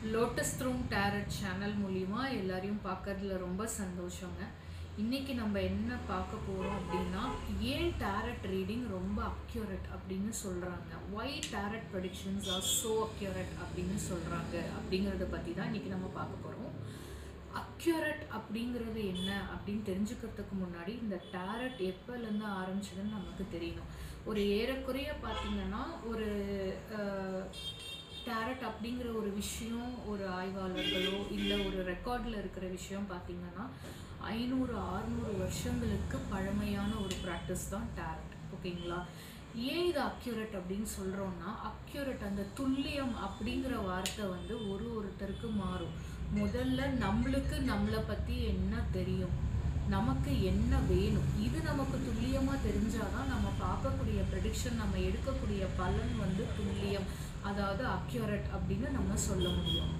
lotus த்ரூம் tarot channel மூலிமா எல்லாரையும் பார்க்கறதுல ரொம்ப சந்தோஷங்க இன்னைக்கு நம்ம என்ன பார்க்க போகிறோம் அப்படின்னா ஏன் டேரட் ரீடிங் ரொம்ப அக்யூரட் அப்படின்னு சொல்கிறாங்க why tarot predictions are so accurate அப்படின்னு சொல்கிறாங்க அப்படிங்கிறத பற்றி தான் இன்னைக்கு நம்ம பார்க்க போகிறோம் அக்யூரட் அப்படிங்கிறது என்ன அப்படின்னு தெரிஞ்சுக்கிறதுக்கு முன்னாடி இந்த டேரட் எப்போலேருந்து ஆரம்பிச்சதுன்னு நமக்கு தெரியணும் ஒரு ஏறக்குறைய பார்த்தீங்கன்னா ஒரு டேரட் அப்படிங்கிற ஒரு விஷயம் ஒரு ஆய்வாளர்களோ இல்லை ஒரு ரெக்கார்டில் இருக்கிற விஷயம் பார்த்தீங்கன்னா ஐநூறு ஆறுநூறு வருஷங்களுக்கு பழமையான ஒரு ப்ராக்டிஸ் தான் டேரட் ஓகேங்களா ஏன் இது அக்யூரட் அப்படின்னு சொல்கிறோம்னா அக்யூரட் அந்த துல்லியம் அப்படிங்கிற வார்த்தை வந்து ஒரு ஒருத்தருக்கு மாறும் முதல்ல நம்மளுக்கு நம்மளை பற்றி என்ன தெரியும் நமக்கு என்ன வேணும் இது நமக்கு துல்லியமாக தெரிஞ்சாதான் நம்ம பார்க்கக்கூடிய ப்ரெடிக்ஷன் நம்ம எடுக்கக்கூடிய பலன் வந்து துல்லியம் அதாவது அக்யூரட் அப்படின்னு நம்ம சொல்ல முடியும்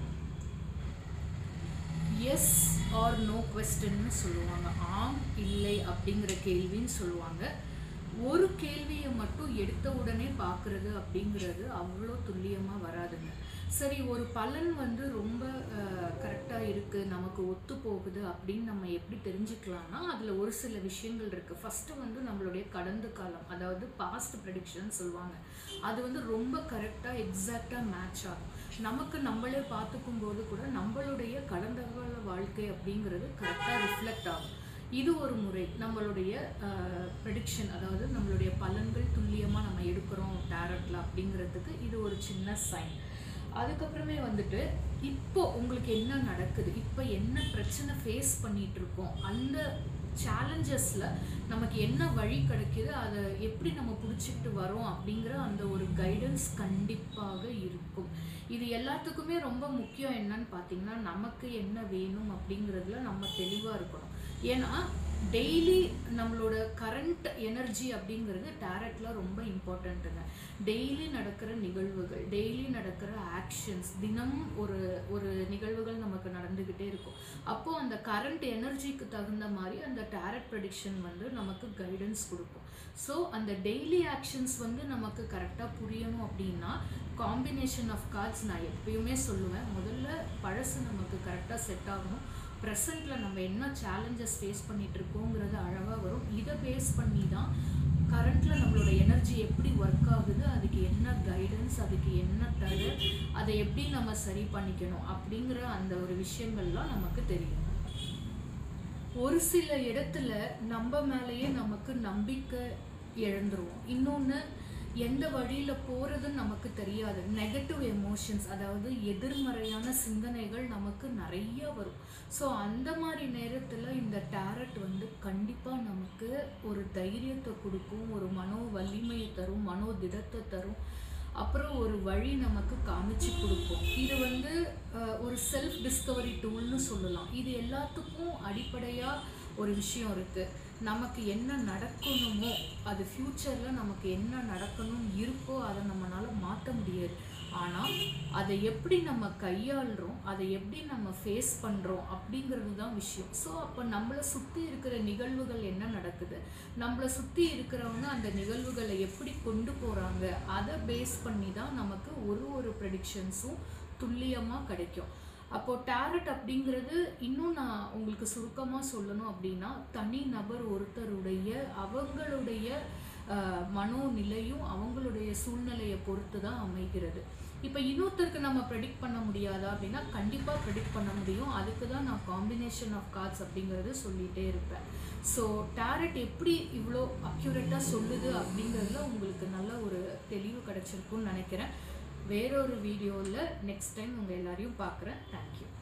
எஸ் ஆர் நோ கொஸ்டின்னு சொல்லுவாங்க ஆம் இல்லை அப்படிங்கிற கேள்வின்னு சொல்லுவாங்க ஒரு கேள்வியை மட்டும் எடுத்த உடனே பார்க்குறது அப்படிங்கிறது அவ்வளோ துல்லியமாக வராதுங்க சரி ஒரு பலன் வந்து ரொம்ப கரெக்டாக இருக்குது நமக்கு ஒத்து போகுது அப்படின்னு நம்ம எப்படி தெரிஞ்சுக்கலாம்னா அதில் ஒரு சில விஷயங்கள் இருக்குது ஃபஸ்ட்டு வந்து நம்மளுடைய கடந்த காலம் அதாவது பாஸ்ட் ப்ரெடிக்ஷன் சொல்லுவாங்க அது வந்து ரொம்ப கரெக்டாக எக்ஸாக்டாக மேட்ச் ஆகும் நமக்கு நம்மளே பார்த்துக்கும் போது கூட நம்மளுடைய கடந்த கால வாழ்க்கை அப்படிங்கிறது கரெக்டாக ரிஃப்ளெக்ட் ஆகும் இது ஒரு முறை நம்மளுடைய ப்ரெடிக்ஷன் அதாவது நம்மளுடைய பலன்கள் துல்லியமாக நம்ம எடுக்கிறோம் டேரட்டில் அப்படிங்கிறதுக்கு இது ஒரு சின்ன சைன் அதுக்கப்புறமே வந்துட்டு இப்போ உங்களுக்கு என்ன நடக்குது இப்போ என்ன பிரச்சனை ஃபேஸ் பண்ணிட்டு இருக்கோம் அந்த சேலஞ்சஸில் நமக்கு என்ன வழி கிடைக்குது அதை எப்படி நம்ம பிடிச்சிக்கிட்டு வரோம் அப்படிங்கிற அந்த ஒரு கைடன்ஸ் கண்டிப்பாக இருக்கும் இது எல்லாத்துக்குமே ரொம்ப முக்கியம் என்னன்னு பார்த்தீங்கன்னா நமக்கு என்ன வேணும் அப்படிங்கிறதுல நம்ம தெளிவாக இருக்கணும் ஏன்னா டெய்லி நம்மளோட கரண்ட் எனர்ஜி அப்படிங்கிறது டேரட்டில் ரொம்ப இம்பார்ட்டண்ட்டுங்க டெய்லி நடக்கிற நிகழ்வுகள் டெய்லி நடக்கிற ஆக்ஷன்ஸ் தினம் ஒரு ஒரு நிகழ்வுகள் நமக்கு நடந்துக்கிட்டே இருக்கும் அப்போது அந்த கரண்ட் எனர்ஜிக்கு தகுந்த மாதிரி அந்த டேரட் ப்ரெடிக்ஷன் வந்து நமக்கு கைடன்ஸ் கொடுக்கும் ஸோ அந்த டெய்லி ஆக்ஷன்ஸ் வந்து நமக்கு கரெக்டாக புரியணும் அப்படின்னா காம்பினேஷன் ஆஃப் கார்ட்ஸ் நான் எப்பயுமே சொல்லுவேன் முதல்ல பழசு நமக்கு கரெக்டாக செட் ஆகணும் ப்ரெசண்ட்டில் நம்ம என்ன சேலஞ்சஸ் ஃபேஸ் பண்ணிகிட்டு இருக்கோங்கிறது அழகாக வரும் இதை பேஸ் பண்ணி தான் கரண்ட்டில் நம்மளோட எனர்ஜி எப்படி ஒர்க் ஆகுது அதுக்கு என்ன கைடன்ஸ் அதுக்கு என்ன தர அதை எப்படி நம்ம சரி பண்ணிக்கணும் அப்படிங்கிற அந்த ஒரு விஷயங்கள்லாம் நமக்கு தெரியும் ஒரு சில இடத்துல நம்ம மேலேயே நமக்கு நம்பிக்கை இழந்துருவோம் இன்னொன்று எந்த வழியில் போகிறதுன்னு நமக்கு தெரியாது நெகட்டிவ் எமோஷன்ஸ் அதாவது எதிர்மறையான சிந்தனைகள் நமக்கு நிறைய வரும் ஸோ அந்த மாதிரி நேரத்தில் இந்த டேரட் வந்து கண்டிப்பாக நமக்கு ஒரு தைரியத்தை கொடுக்கும் ஒரு மனோ வலிமையை தரும் மனோ திடத்தை தரும் அப்புறம் ஒரு வழி நமக்கு காமிச்சு கொடுக்கும் இது வந்து ஒரு செல்ஃப் டிஸ்கவரி டூல்னு சொல்லலாம் இது எல்லாத்துக்கும் அடிப்படையாக ஒரு விஷயம் இருக்குது நமக்கு என்ன நடக்கணுமோ அது ஃப்யூச்சரில் நமக்கு என்ன நடக்கணும் இருக்கோ அதை நம்மளால் மாற்ற முடியாது ஆனால் அதை எப்படி நம்ம கையாளுறோம் அதை எப்படி நம்ம ஃபேஸ் பண்ணுறோம் அப்படிங்கிறது தான் விஷயம் ஸோ அப்போ நம்மளை சுற்றி இருக்கிற நிகழ்வுகள் என்ன நடக்குது நம்மளை சுற்றி இருக்கிறவங்க அந்த நிகழ்வுகளை எப்படி கொண்டு போகிறாங்க அதை பேஸ் பண்ணி தான் நமக்கு ஒரு ஒரு ப்ரெடிக்ஷன்ஸும் துல்லியமாக கிடைக்கும் அப்போது டேரட் அப்படிங்கிறது இன்னும் நான் உங்களுக்கு சுருக்கமாக சொல்லணும் அப்படின்னா தனி நபர் ஒருத்தருடைய அவங்களுடைய மனோநிலையும் அவங்களுடைய சூழ்நிலையை பொறுத்து தான் அமைகிறது இப்போ இன்னொருத்தருக்கு நம்ம ப்ரெடிக்ட் பண்ண முடியாதா அப்படின்னா கண்டிப்பாக ப்ரெடிக்ட் பண்ண முடியும் அதுக்கு தான் நான் காம்பினேஷன் ஆஃப் கார்ட்ஸ் அப்படிங்கிறது சொல்லிகிட்டே இருப்பேன் ஸோ டேரட் எப்படி இவ்வளோ அக்யூரேட்டாக சொல்லுது அப்படிங்கிறதுல உங்களுக்கு நல்ல ஒரு தெளிவு கிடச்சிருக்குன்னு நினைக்கிறேன் வேறொரு வீடியோவில் நெக்ஸ்ட் டைம் உங்கள் எல்லாரையும் பார்க்குறேன் தேங்க்யூ